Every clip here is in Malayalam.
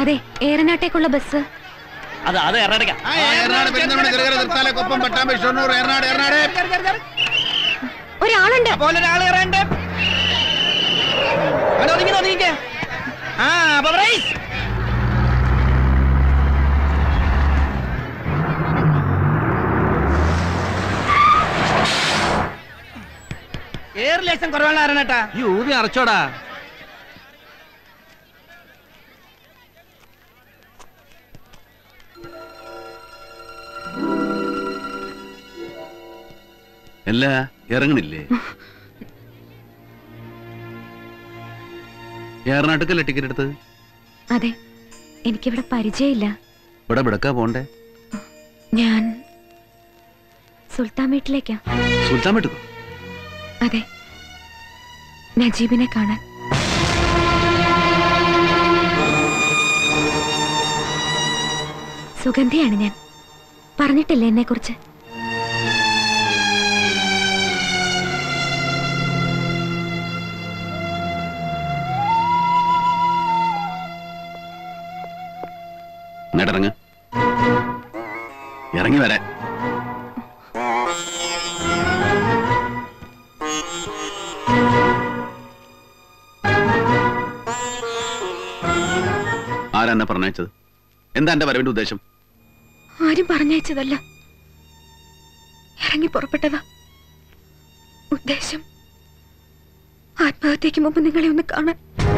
അതെ ഏറനാട്ടേക്കുള്ള ബസ് അത് അത് എറണാടക ആ, ഏറനാട് പെരുന്തൽമണ്ണ ചെറുകര തൃത്താല കൊപ്പം പട്ടാമ്പി ഷൊർണൂർ ഏറനാട് ഏറനാട് ഒരാളുണ്ട് പോലെ ഒരാൾ കയറാണ്ട് അവിടെ ഒതുങ്ങി ഒതുങ്ങിക്കേ ആ അപ്പൊ റൈസ് എയർ ലേശം കുറവാണ് അറിയണേട്ടാ ഈ ഊതി അറച്ചോടാ അല്ല ഇറങ്ങണില്ലേ ഏറനാട്ടുക്കല്ലേ ടിക്കറ്റ് എടുത്ത് അതെ എനിക്കിവിടെ പരിചയമില്ല ഇവിടെ വിടക്കാ പോണ്ടേ ഞാൻ സുൽത്താൻ വീട്ടിലേക്കാ സുൽത്താൻ വീട്ടുക്കോ അതെ നജീബിനെ കാണാൻ സുഗന്ധിയാണ് ഞാൻ പറഞ്ഞിട്ടില്ലേ എന്നെ കുറിച്ച് ഇങ്ങോട്ടിറങ്ങ് ഇറങ്ങി വരാൻ ആരാ എന്നെ പറഞ്ഞയച്ചത് എന്താ എന്റെ വരവിന്റെ ഉദ്ദേശം ആരും പറഞ്ഞയച്ചതല്ല ഇറങ്ങി പുറപ്പെട്ടതാ ഉദ്ദേശം ആത്മഹത്യക്ക് മുമ്പ് നിങ്ങളെ ഒന്ന് കാണാൻ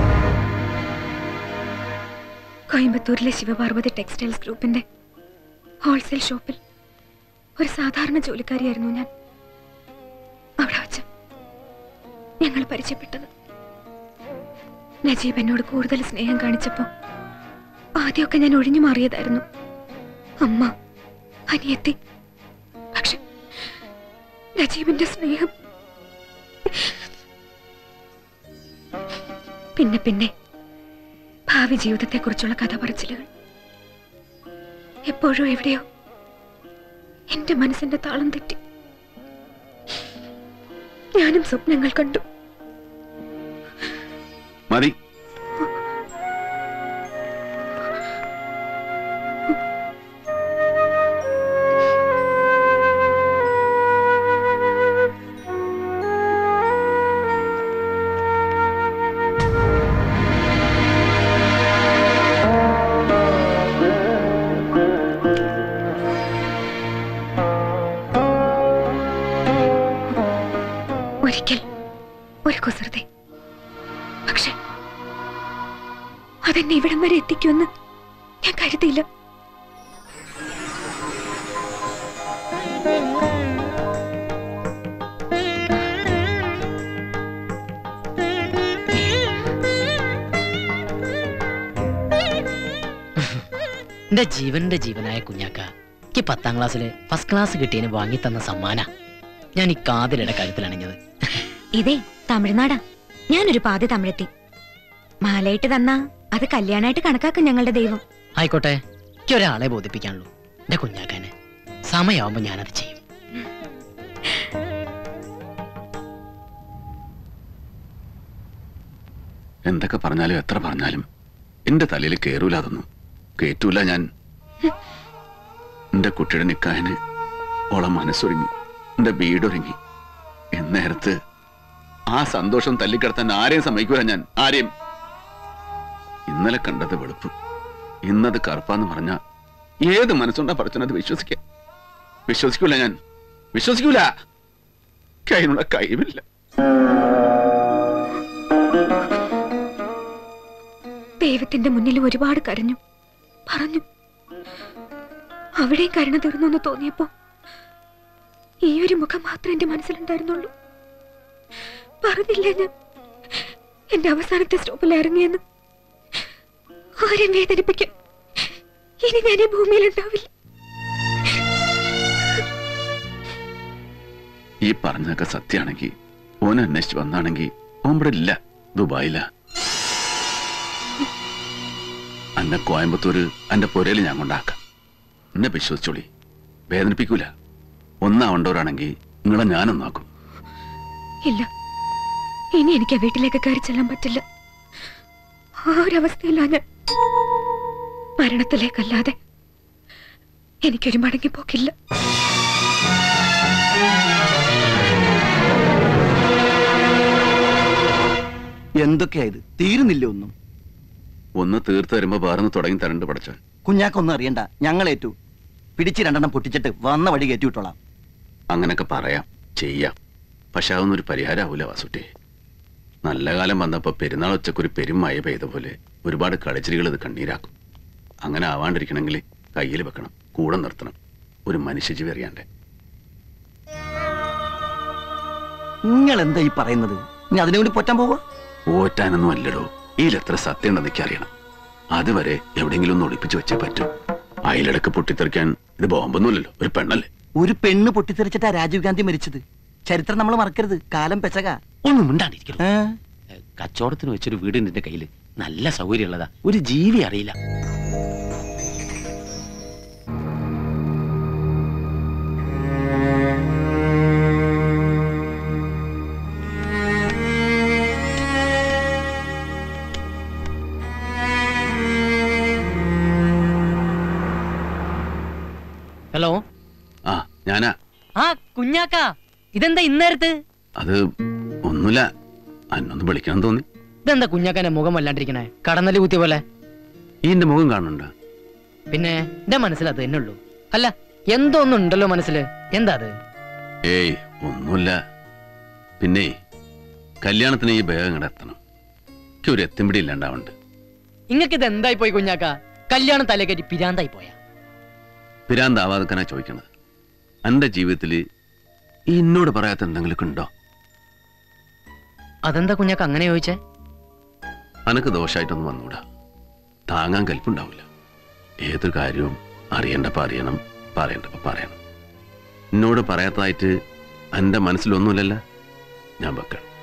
കോയമ്പത്തൂരിലെ ശിവപാർവതി ടെക്സ്റ്റൈൽസ് ഗ്രൂപ്പിന്റെ ഹോൾസെയിൽ ഷോപ്പിൽ ഒരു സാധാരണ ജോലിക്കാരിയായിരുന്നു ഞാൻ അവിടെ വച്ച് ഞങ്ങൾ പരിചയപ്പെട്ടത് നജീബ് എന്നോട് കൂടുതൽ സ്നേഹം കാണിച്ചപ്പോ ആദ്യമൊക്കെ ഞാൻ ഒഴിഞ്ഞു മാറിയതായിരുന്നു അമ്മ അനിയത്തി പക്ഷെ നജീബിന്റെ സ്നേഹം പിന്നെ പിന്നെ ഭാവി ജീവിതത്തെക്കുറിച്ചുള്ള കഥ പറച്ചിലുകൾ എപ്പോഴും എവിടെയോ എന്റെ മനസ്സിന്റെ താളം തെറ്റി ഞാനും സ്വപ്നങ്ങൾ കണ്ടു മതി ഒരിക്കൽ ഒരു കുസൃതി പക്ഷെ അതെന്നെ ഇവിടം വരെ എത്തിക്കുമെന്ന് ഞാൻ കരുതിയില്ല എന്റെ ജീവന്റെ ജീവനായ കുഞ്ഞാക്ക എനിക്ക് പത്താം ക്ലാസ്സില് ഫസ്റ്റ് ക്ലാസ് കിട്ടിയതിന് വാങ്ങി തന്ന സമ്മാന ഞാൻ ഈ കാതിലയുടെ കഴുത്തിലണിഞ്ഞത് ഇതേ തമിഴ്നാടാ ഞാനൊരു പാതി തമിഴെത്തി മാലയിട്ട് തന്നാ അത് കല്യാണമായിട്ട് കണക്കാക്കും ഞങ്ങളുടെ ദൈവം ആയിക്കോട്ടെ എനിക്ക് ഒരാളെ ബോധിപ്പിക്കാനുള്ളൂ എന്റെ കുഞ്ഞാക്കാനെ സമയമാവുമ്പോ ഞാനത് ചെയ്യും എന്തൊക്കെ പറഞ്ഞാലും എത്ര പറഞ്ഞാലും എന്റെ തലയിൽ കേറൂല അതൊന്നും കേറ്റൂല ഞാൻ എന്റെ കുട്ടിയുടെ നിക്കാഹിന് ഓളെ മനസ്സൊരുങ്ങി എന്റെ വീടൊരുങ്ങി എന്നേരത്ത് ആ സന്തോഷം തല്ലിക്കിടത്താൻ ആരെയും സമ്മതിക്കൂല ഞാൻ ആരെയും ഇന്നലെ കണ്ടത് വെളുപ്പ് ഇന്നത് കറുപ്പാന്ന് പറഞ്ഞ ഏത് മനസ്സുണ്ടാ പറച്ചനത് വിശ്വസിക്കാം വിശ്വസിക്കൂല ഞാൻ വിശ്വസിക്കൂല കൈനുള്ള കഴിവില്ല ദൈവത്തിന്റെ മുന്നിൽ ഒരുപാട് കരഞ്ഞു പറഞ്ഞു അവിടെയും കരുണ തീർന്നു എന്ന് തോന്നിയപ്പോ ഈ ഒരു മുഖം മാത്രമേ എന്റെ മനസ്സിലുണ്ടായിരുന്നുള്ളൂ പറഞ്ഞില്ലേ ഞാൻ എന്റെ അവസാനത്തെ സ്റ്റോപ്പിൽ ഇറങ്ങിയെന്ന് ആരെയും വേദനിപ്പിക്കും ഇനി ഞാൻ ഈ ഭൂമിയിൽ ഉണ്ടാവില്ല ഈ പറഞ്ഞതൊക്കെ സത്യാണെങ്കിൽ ഓനെ അന്വേഷിച്ച് വന്നാണെങ്കിൽ ഓൻ ഇവിടെ ഇല്ല ദുബായില അന്നെ കോയമ്പത്തൂര് എന്റെ പുരയിൽ ഞാൻ കൊണ്ടാക്കാം എന്നെ വിശ്വസിച്ചോളി വേദനിപ്പിക്കൂല ഒന്നാവണ്ടവരാണെങ്കിൽ നിങ്ങളെ ഞാനൊന്നാക്കും ഇല്ല ഇനി എനിക്ക് ആ വീട്ടിലേക്ക് കയറി ചെല്ലാൻ പറ്റില്ല ആ ഒരു അവസ്ഥയില്ല ഞാൻ മരണത്തിലേക്കല്ലാതെ എനിക്കൊരു മടങ്ങിപ്പോക്കില്ല എന്തൊക്കെയാ ഇത് തീരുന്നില്ല ഒന്നും ഒന്ന് തീർത്ത് വരുമ്പോ വേറൊന്ന് തുടങ്ങി തരണ്ട് പഠിച്ചാൽ കുഞ്ഞാക്കൊന്നും അറിയണ്ട ഞങ്ങളേറ്റു പിടിച്ച് രണ്ടെണ്ണം പൊട്ടിച്ചിട്ട് വന്ന വഴി കയറ്റി വിട്ടോളാം അങ്ങനൊക്കെ പറയാം ചെയ്യാം പക്ഷെ അതൊന്നും ഒരു പരിഹാരമാവൂല വാസുട്ടി നല്ല കാലം വന്നപ്പോ പെരുന്നാൾ ഉച്ചക്കൊരു പെരുമഴ പെയ്ത പോലെ ഒരുപാട് കളിച്ചിരികൾ ഇത് കണ്ണീരാക്കും അങ്ങനെ ആവാണ്ടിരിക്കണമെങ്കിൽ കയ്യിൽ വെക്കണം കൂടെ നിർത്തണം ഒരു മനുഷ്യജീവി അറിയാണ്ടേ നിങ്ങൾ എന്താ ഈ പറയുന്നത് ഇനി അതിനു വേണ്ടി പൊറ്റാൻ പോവാ ഓറ്റാനൊന്നും അല്ലടോ ഇതിലെത്ര സത്യം ഉണ്ടെന്ന് എനിക്ക് അറിയണം അതുവരെ എവിടെയെങ്കിലും ഒന്ന് ഒളിപ്പിച്ചു വെച്ചേ പറ്റും അയിലിടക്ക് പൊട്ടിത്തെറിക്കാൻ ഇത് ബോംബൊന്നുമില്ലല്ലോ ഒരു പെണ്ണല്ലേ ഒരു പെണ്ണ് പൊട്ടിത്തെറിച്ചിട്ടാ രാജീവ് ഗാന്ധി മരിച്ചത് ചരിത്രം നമ്മൾ മറക്കരുത് കാലം പെച്ചക ഒന്നും മിണ്ടാണ്ടിരിക്കണം ഏ? കച്ചവടത്തിന് വെച്ചൊരു വീട് നിന്റെ കയ്യില് നല്ല സൗകര്യമുള്ളതാ ഒരു ജീവി അറിയില്ല ഹലോ ആ ഞാനാ ആ കുഞ്ഞാക്ക ഇതെന്താ ഇന്നേരത്ത് അത് ഒന്നുമില്ല അന്നൊന്ന് വിളിക്കണം തോന്നി ഇതെന്താ കുഞ്ഞാക്കന്റെ മുഖം വല്ലാണ്ടിരിക്കണേ കടന്നല് കുത്തിയ പോലെ ഈ എന്റെ മുഖം കാണുന്നുണ്ടോ പിന്നെ എന്റെ മനസ്സിൽ അത് തന്നെ ഉള്ളൂ അല്ല എന്തോ ഒന്നുണ്ടല്ലോ മനസ്സില് എന്താ അത് ഏയ് ഒന്നുമില്ല പിന്നെ കല്യാണത്തിന് ഈ ബാഗ് ഇങ്ങടെ എത്തണം എനിക്ക് ഒരു എത്തുംപിടി ഇല്ലാണ്ടാവുണ്ട് ഇങ്ങക്ക് ഇത് എന്തായി പോയി കുഞ്ഞാക്ക കല്യാണം തലകേറ്റി പിരാന്തായി പോയാ പിരാന്താവാതൊക്കെനാ ചോദിക്കണത് എന്റെ ജീവിതത്തിൽ ഈ എന്നോട് പറയാത്ത എന്തെങ്കിലുമൊക്കെ ഉണ്ടോ അതെന്താ കുഞ്ഞാക്ക അങ്ങനെ ചോദിച്ചേ അനക്ക് ദോഷമായിട്ടൊന്നും വന്നൂടാ താങ്ങാൻ കൽപ്പുണ്ടാവില്ല ഏത് കാര്യവും അറിയണ്ടപ്പ അറിയണം പറയണ്ടപ്പ പറയണം എന്നോട് പറയാത്തതായിട്ട് എന്റെ മനസ്സിലൊന്നുമില്ലല്ലോ ഞാൻ വെക്കണം